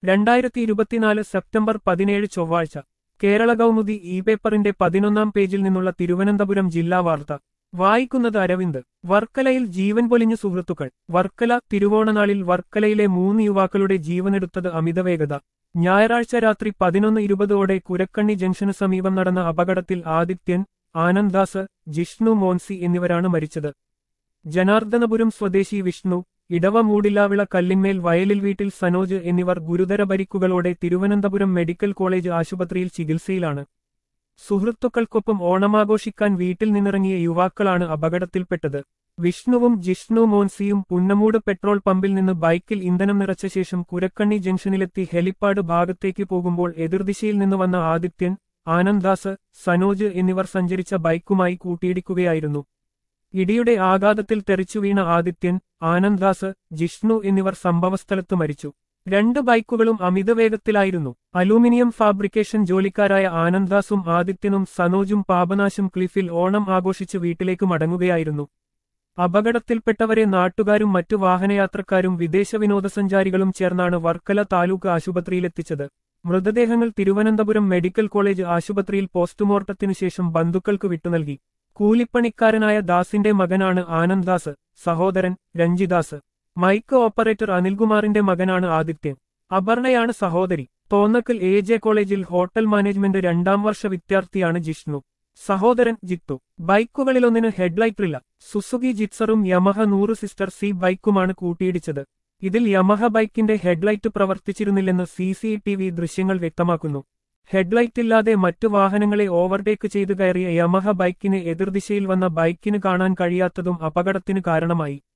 രണ്ടായിരത്തി ഇരുപത്തിനാല് സെപ്റ്റംബർ പതിനേഴ് ചൊവ്വാഴ്ച കേരള കൗമുദി ഇ പേപ്പറിന്റെ പതിനൊന്നാം പേജിൽ നിന്നുള്ള തിരുവനന്തപുരം ജില്ലാ വാർത്ത വായിക്കുന്നത് അരവിന്ദ് വർക്കലയിൽ ജീവൻ പൊലിഞ്ഞ സുഹൃത്തുക്കൾ വർക്കല തിരുവോണനാളിൽ വർക്കലയിലെ മൂന്ന് യുവാക്കളുടെ ജീവനെടുത്തത് അമിതവേഗത ഞായറാഴ്ച രാത്രി പതിനൊന്ന് ഇരുപതോടെ കുരക്കണ്ണി ജംഗ്ഷന് സമീപം നടന്ന അപകടത്തിൽ ആദിത്യൻ ആനന്ദാസ് ജിഷ്ണു മോൻസി എന്നിവരാണ് മരിച്ചത് ജനാർദ്ദനപുരം സ്വദേശി വിഷ്ണു ഇടവ മൂടില്ലാവിള കല്ലിന്മേൽ വയലിൽ വീട്ടിൽ സനോജ് എന്നിവർ ഗുരുതര പരിക്കുകളോടെ തിരുവനന്തപുരം മെഡിക്കൽ കോളേജ് ആശുപത്രിയിൽ ചികിത്സയിലാണ് സുഹൃത്തുക്കൾക്കൊപ്പം ഓണമാഘോഷിക്കാൻ വീട്ടിൽ നിന്നിറങ്ങിയ യുവാക്കളാണ് അപകടത്തിൽപ്പെട്ടത് വിഷ്ണുവും ജിഷ്ണു മോൻസിയും പുന്നമൂട് പെട്രോൾ പമ്പിൽ നിന്ന് ബൈക്കിൽ ഇന്ധനം നിറച്ച ശേഷം കുരക്കണ്ണി ജംഗ്ഷനിലെത്തി ഹെലിപ്പാഡ് ഭാഗത്തേക്ക് പോകുമ്പോൾ എതിർദിശയിൽ നിന്ന് വന്ന ആദിത്യൻ ആനന്ദാസ് സനോജ് എന്നിവർ സഞ്ചരിച്ച ബൈക്കുമായി കൂട്ടിയിടിക്കുകയായിരുന്നു ഇടിയുടെ ആഘാതത്തിൽ തെറിച്ചു വീണ ആദിത്യൻ ആനന്ദാസ് ജിഷ്ണു എന്നിവർ സംഭവസ്ഥലത്ത് മരിച്ചു രണ്ട് ബൈക്കുകളും അമിതവേഗത്തിലായിരുന്നു അലൂമിനിയം ഫാബ്രിക്കേഷൻ ജോലിക്കാരായ ആനന്ദാസും ആദിത്യനും സനോജും പാപനാശും ക്ലിഫിൽ ഓണം ആഘോഷിച്ച് വീട്ടിലേക്ക് മടങ്ങുകയായിരുന്നു അപകടത്തിൽപ്പെട്ടവരെ നാട്ടുകാരും മറ്റു വാഹനയാത്രക്കാരും വിദേശ വിനോദസഞ്ചാരികളും ചേർന്നാണ് വർക്കല താലൂക്ക് ആശുപത്രിയിലെത്തിച്ചത് മൃതദേഹങ്ങൾ തിരുവനന്തപുരം മെഡിക്കൽ കോളേജ് ആശുപത്രിയിൽ പോസ്റ്റ്മോർട്ടത്തിനു ശേഷം ബന്ധുക്കൾക്ക് വിട്ടുനൽകി കൂലിപ്പണിക്കാരനായ ദാസിന്റെ മകനാണ് ആനന്ദാസ് സഹോദരൻ രഞ്ജിദാസ് മൈക്ക് ഓപ്പറേറ്റർ അനിൽകുമാറിന്റെ മകനാണ് ആദിത്യൻ അപർണയാണ് സഹോദരി തോന്നക്കൽ എ ജെ കോളേജിൽ ഹോട്ടൽ മാനേജ്മെന്റ് രണ്ടാം വർഷ വിദ്യാർത്ഥിയാണ് ജിഷ്ണു സഹോദരൻ ജിത്തു ബൈക്കുകളിലൊന്നിന് ഹെഡ്ലൈറ്റില്ല സുസുക്കി ജിറ്റ്സറും യമഹ നൂറ് സിസ്റ്റർ സി ബൈക്കുമാണ് കൂട്ടിയിടിച്ചത് ഇതിൽ യമഹ ബൈക്കിന്റെ ഹെഡ്ലൈറ്റ് പ്രവർത്തിച്ചിരുന്നില്ലെന്ന് സി സി ടി വി ദൃശ്യങ്ങൾ വ്യക്തമാക്കുന്നു ഹെഡ്ലൈറ്റില്ലാതെ മറ്റു വാഹനങ്ങളെ ഓവർടേക്ക് ചെയ്തു കയറിയ യമഹ ബൈക്കിന് എതിർദിശയിൽ വന്ന ബൈക്കിന് കാണാൻ കഴിയാത്തതും അപകടത്തിന് കാരണമായി